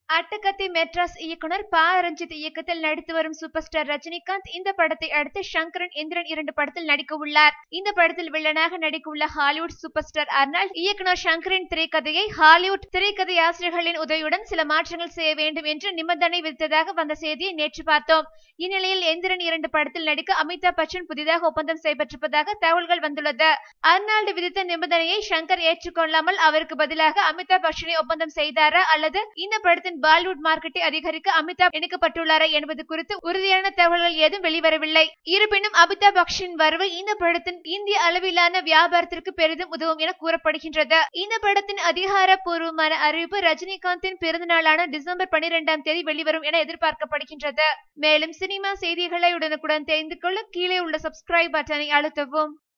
அட்டகத்தி மெட்ராஸ் இயக்குனர் ப ரஞ்சித் இயக்கத்தில் நடித்து வரும் சூப்பர் ஸ்டார் ரஜினிகாந்த் இந்த படத்தை அடுத்து சங்கரன் இந்திரன் இரண்டு படத்தில் நடிக்க உள்ளார் இந்த படத்தில் வில்லனாக நடிக்க உள்ள ஹாலிவுட் சூப்பர் ஸ்டார் அர்னால்ட் இயக்குனர் சங்கரின் திரைக்கதையை ஹாலிவுட் திரைக்கதை ஆசிரியர்களின் உதவியுடன் சில மாற்றங்கள் செய்ய வேண்டும் என்று நிபந்தனை விதித்ததாக வந்த செய்தியை நேற்று பார்த்தோம் இந்நிலையில் எந்திரன் இரண்டு படத்தில் நடிக்க அமிதாப் பச்சன் புதிதாக ஒப்பந்தம் செய்யப்பட்டிருப்பதாக தகவல்கள் வந்துள்ளது அர்னால்டு விதித்த நிபந்தனையை சங்கர் ஏற்றுக்கொள்ளாமல் அவருக்கு பதிலாக அமிதாப் பச்சனை ஒப்பந்தம் செய்தாரா அல்லது இந்த படத்தின் பாலிவுட் மார்க்கெட்டை அதிகரிக்க அமிதாப் இணைக்கப்பட்டுள்ளாரா என்பது குறித்து உறுதியான தகவல்கள் ஏதும் வெளிவரவில்லை இருப்பினும் அமிதாப் பச்சனின் வரவு இந்த படத்தின் இந்திய அளவிலான வியாபாரத்திற்கு பெரிதும் உதவும் என கூறப்படுகின்றது இந்த படத்தின் அதிகாரப்பூர்வமான அறிவிப்பு ரஜினிகாந்தின் பிறந்த நாளான டிசம்பர் பனிரெண்டாம் தேதி வெளிவரும் என எதிர்பார்க்கப்படுகின்றது மேலும் சினிமா செய்திகளை உடனுக்குடன் தெரிந்து கொள்ள கீழே உள்ள சப்ஸ்கிரைப் பட்டனை அழுத்தவும்